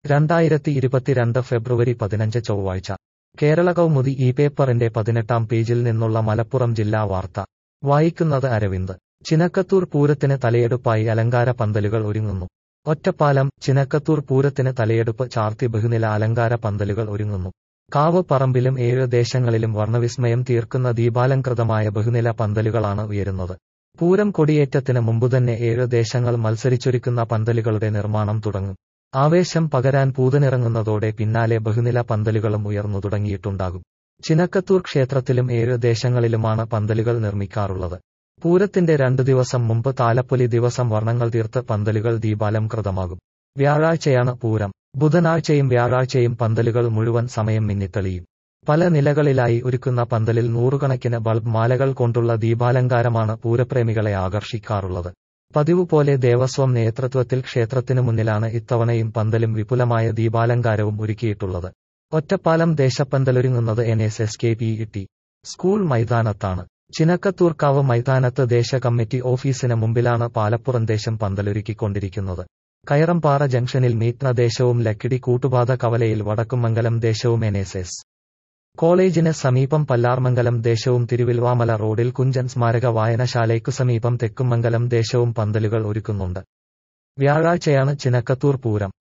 രണ്ടായിരത്തി ഇരുപത്തിരണ്ട് ഫെബ്രുവരി പതിനഞ്ച് ചൊവ്വാഴ്ച കേരള കൗമുദി ഈ പേപ്പറിന്റെ പതിനെട്ടാം പേജിൽ നിന്നുള്ള മലപ്പുറം ജില്ലാ വാർത്ത വായിക്കുന്നത് അരവിന്ദ് ചിനക്കത്തൂർ പൂരത്തിന് തലയെടുപ്പായി അലങ്കാര പന്തലുകൾ ഒരുങ്ങുന്നു ഒറ്റപ്പാലം ചിനക്കത്തൂർ പൂരത്തിന് തലയെടുപ്പ് ചാർത്തി ബഹുനില അലങ്കാര പന്തലുകൾ ഒരുങ്ങുന്നു കാവ് പറമ്പിലും ഏഴ് ദേശങ്ങളിലും വർണ്ണവിസ്മയം തീർക്കുന്ന ദീപാലംകൃതമായ ബഹുനില പന്തലുകളാണ് ഉയരുന്നത് പൂരം കൊടിയേറ്റത്തിന് മുമ്പുതന്നെ ഏഴ് ദേശങ്ങൾ മത്സരിച്ചൊരുക്കുന്ന പന്തലുകളുടെ നിർമ്മാണം തുടങ്ങും ആവേശം പകരാൻ പൂതനിറങ്ങുന്നതോടെ പിന്നാലെ ബഹുനില പന്തലുകളും ഉയർന്നു തുടങ്ങിയിട്ടുണ്ടാകും ചിനക്കത്തൂർ ക്ഷേത്രത്തിലും ഏഴ് ദേശങ്ങളിലുമാണ് പന്തലുകൾ നിർമ്മിക്കാറുള്ളത് പൂരത്തിന്റെ രണ്ടു ദിവസം മുമ്പ് താലപ്പൊലി ദിവസം വർണ്ണങ്ങൾ തീർത്ത് പന്തലുകൾ ദീപാലംകൃതമാകും വ്യാഴാഴ്ചയാണ് പൂരം ബുധനാഴ്ചയും വ്യാഴാഴ്ചയും പന്തലുകൾ മുഴുവൻ സമയം മിന്നിത്തെളിയും പല നിലകളിലായി ഒരുക്കുന്ന പന്തലിൽ നൂറുകണക്കിന് ബൾബ് മാലകൾ കൊണ്ടുള്ള ദീപാലങ്കാരമാണ് പൂരപ്രേമികളെ ആകർഷിക്കാറുള്ളത് പതിവ് പോലെ ദേവസ്വം നേതൃത്വത്തിൽ ക്ഷേത്രത്തിനു മുന്നിലാണ് ഇത്തവണയും പന്തലും വിപുലമായ ദീപാലങ്കാരവും ഒരുക്കിയിട്ടുള്ളത് ഒറ്റപ്പാലം ദേശപ്പന്തലൊരുങ്ങുന്നത് N S S K P T school മൈതാനത്താണ് ചിനക്കത്തൂർക്കാവ് മൈതാനത്ത് ദേശ കമ്മിറ്റി ഓഫീസിന് മുമ്പിലാണ് പാലപ്പുറം ദേശം പന്തലൊരുക്കിക്കൊണ്ടിരിക്കുന്നത് കയറംപാറ ജംഗ്ഷനിൽ മീറ്റ്ന ദേശവും ലക്കിടി കൂട്ടുപാത കവലയിൽ വടക്കുമംഗലം ദേശവും എൻ എസ് എസ് കോളേജിന് സമീപം പല്ലാർമംഗലം ദേശവും തിരുവിൽവാമല റോഡിൽ കുഞ്ചൻ സ്മാരക വായനശാലയ്ക്കു സമീപം തെക്കുമംഗലം ദേശവും പന്തലുകൾ ഒരുക്കുന്നുണ്ട് വ്യാഴാഴ്ചയാണ് ചിനക്കത്തൂർ പൂരം